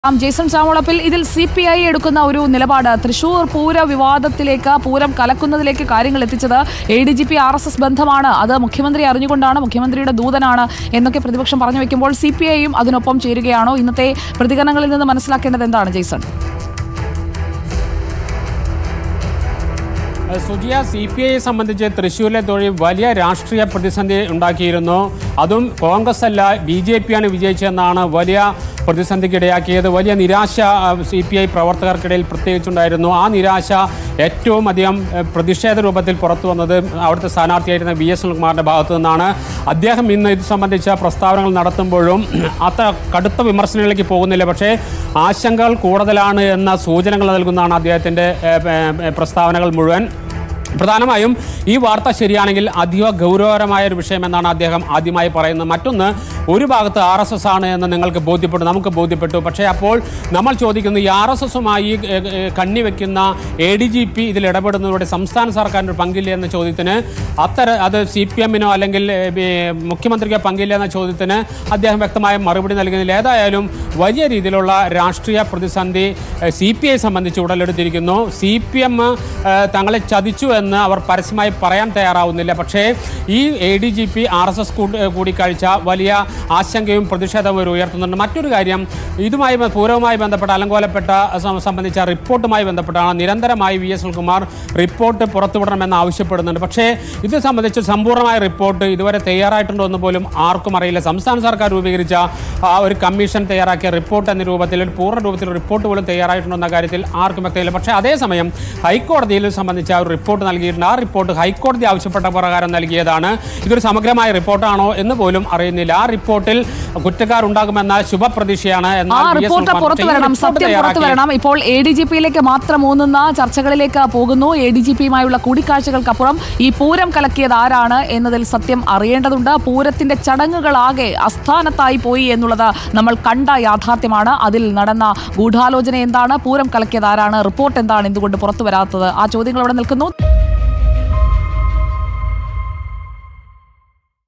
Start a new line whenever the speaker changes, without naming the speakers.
ആം Jason ചാമോളപ്പിൽ ഇതിൽ C P I എടുക്കുന്ന ഒരു നിലപാട് തൃശൂർ പൂര വിവാദത്തിലേക്ക് പൂരം കലക്കുന്നതിലേക്ക് കാര്യങ്ങൾ എത്തിച്ചത് A D G P R S S ബന്ധമാണ് അത് മുഖ്യമന്ത്രി അറിഞ്ഞുകൊണ്ടാണ് മുഖ്യമന്ത്രിയുടെ ദൂതനാണ് എന്നൊക്കെ പ്രതിപക്ഷം പറഞ്ഞു വെക്കുമ്പോൾ സി പി ഐയും അതിനൊപ്പം ചേരുകയാണോ ഇന്നത്തെ പ്രതികരണങ്ങളിൽ നിന്ന് മനസ്സിലാക്കേണ്ടത് എന്താണ് ജേസൺ
സുജിയ സി പി ഐയെ സംബന്ധിച്ച് തൃശ്ശൂരിലെ തൊഴിൽ വലിയ രാഷ്ട്രീയ പ്രതിസന്ധി ഉണ്ടാക്കിയിരുന്നു അതും കോൺഗ്രസ് അല്ല ബി ജെ പിയാണ് വിജയിച്ചതെന്നാണ് വലിയ പ്രതിസന്ധിക്കിടയാക്കിയത് വലിയ നിരാശ സി പി ഐ പ്രവർത്തകർക്കിടയിൽ പ്രത്യേകിച്ചുണ്ടായിരുന്നു ആ നിരാശ ഏറ്റവും അധികം ഏഹ്, പ്രതിഷേധ രൂപത്തിൽ പുറത്തു വന്നത് അവിടുത്തെ സ്ഥാനാർത്ഥിയായിരുന്ന വി എസ് സുനിൽകുമാറിന്റെ ഭാഗത്തു നിന്നാണ് അദ്ദേഹം ഇന്ന് ഇത് സംബന്ധിച്ച പ്രസ്താവനകൾ നടത്തുമ്പോഴും അത്ര കടുത്ത വിമർശനങ്ങളിലേക്ക് പോകുന്നില്ല പക്ഷേ ആശങ്കകൾ കൂടുതലാണ് എന്ന സൂചനകൾ നൽകുന്നതാണ് അദ്ദേഹത്തിൻ്റെ ഏഹ്, ഏഹ്, പ്രസ്താവനകൾ മുഴുവൻ പ്രധാനമായും ഈ വാർത്ത ശരിയാണെങ്കിൽ അതീവ ഗൗരവകരമായ ഒരു വിഷയമെന്നാണ് അദ്ദേഹം ആദ്യമായി പറയുന്നത് മറ്റൊന്ന് ഒരു ഭാഗത്ത് ആർ എസ് എസ് ആണ് എന്ന് നിങ്ങൾക്ക് ബോധ്യപ്പെട്ടു നമുക്ക് ബോധ്യപ്പെട്ടു പക്ഷേ അപ്പോൾ നമ്മൾ ചോദിക്കുന്നു ഈ ആർ എസ് എസുമായി കണ്ണി വെക്കുന്ന എ ഡി ജി പി ഇതിൽ ഇടപെടുന്നതോടെ സംസ്ഥാന സർക്കാരിന് പങ്കില്ല എന്ന ചോദ്യത്തിന് അത്തര അത് സി പി എമ്മിനോ അല്ലെങ്കിൽ ഏ, ബി, മുഖ്യമന്ത്രിക്കോ പങ്കില്ല എന്ന ചോദ്യത്തിന് അദ്ദേഹം വ്യക്തമായ മറുപടി നൽകുന്നില്ല ഏതായാലും വലിയ രീതിയിലുള്ള രാഷ്ട്രീയ പ്രതിസന്ധി സി പി ഐ സംബന്ധിച്ച് ഉടലെടുത്തിരിക്കുന്നു സി പി എം തങ്ങളെ ചതിച്ചു എന്ന് അവർ പരസ്യമായി പറയാൻ തയ്യാറാവുന്നില്ല പക്ഷേ ഈ A D G P R S S കൂടിക്കാഴ്ച വലിയ ആശങ്കയും പ്രതിഷേധവും ഇവർ ഉയർത്തുന്നുണ്ട് മറ്റൊരു കാര്യം ഇതുമായി ബ- പൂരവുമായി ബന്ധപ്പെട്ട അലങ്കോലപ്പെട്ട സം- സംബന്ധിച്ച റിപ്പോർട്ടുമായി ബന്ധപ്പെട്ടാണ് നിരന്തരമായി വി എസ് സുനിൽകുമാർ റിപ്പോർട്ട് പുറത്തുവിടണമെന്ന് ആവശ്യപ്പെടുന്നുണ്ട് പക്ഷേ ഇത് സംബന്ധിച്ച് സമ്പൂർണ്ണമായ റിപ്പോർട്ട് ഇതുവരെ തയ്യാറായിട്ടുണ്ടോ എന്ന് പോലും ആർക്കും അറിയില്ല സംസ്ഥാന സർക്കാർ രൂപീകരിച്ച ആ ഒരു കമ്മീഷൻ തയ്യാറാക്കിയ റിപ്പോർട്ട് എന്ന രൂപത്തിൽ ഒരു പൂർണ്ണ രൂപത്തിൽ റിപ്പോർട്ട് പോലും തയ്യാറായിട്ടുണ്ടോ എന്ന കാര്യത്തിൽ ആർക്കും വ്യക്തമില്ല പക്ഷേ അതേസമയം ഹൈക്കോടതിയിൽ ഇത് സംബന്ധിച്ച ഒരു റിപ്പോർട്ട് നൽകിയിട്ടുണ്ട് ആ റിപ്പോർട്ട് ഹൈക്കോടതി ആവശ്യപ്പെട്ട പ്രകാരം നൽകിയതാണ് ഇതൊരു സമഗ്രമായ റിപ്പോർട്ടാണോ എന്ന് പോലും അറിയുന്നില്ല ആ റിപ്പോർട്ടിൽ കുറ്റക്കാർ ഉണ്ടാകുമെന്ന ശുഭപ്രതീക്ഷയാണ്
ആ
എന്നാൽ വി. എസ്.
റിപ്പോർട്ട്
സുനിൽകുമാർ
പുറത്തു
പക്ഷേ ഈ
വരണം
റിപ്പോർട്ട്
സത്യം പുറത്തു
തയ്യാറാക്കിയ-
വരണം ഇപ്പോൾ എ ഡി ജി പിയിലേക്ക് മാത്രം ഊന്നുന്ന ചർച്ചകളിലേക്ക് പോകുന്നു എ ഡി ജി പിയുമായുള്ള കൂടിക്കാഴ്ചകൾക്കപ്പുറം ഈ പൂരം കലക്കിയത് ആരാണ് എന്നതിൽ സത്യം അറിയേണ്ടതുണ്ട് പൂരത്തിന്റെ ചടങ്ങുകളാകെ അസ്ഥാനത്തായി പോയി എന്നുള്ളത് നമ്മൾ കണ്ട യാഥാർത്ഥ്യമാണ് അതിൽ നടന്ന ഗൂഢാലോചന എന്താണ് പൂരം കലക്കിയത് ആരാണ് റിപ്പോർട്ട് എന്താണ് എന്തുകൊണ്ട് പുറത്തു വരാത്തത് ആ ചോദ്യങ്ങൾ അവിടെ നിൽക്കുന്നു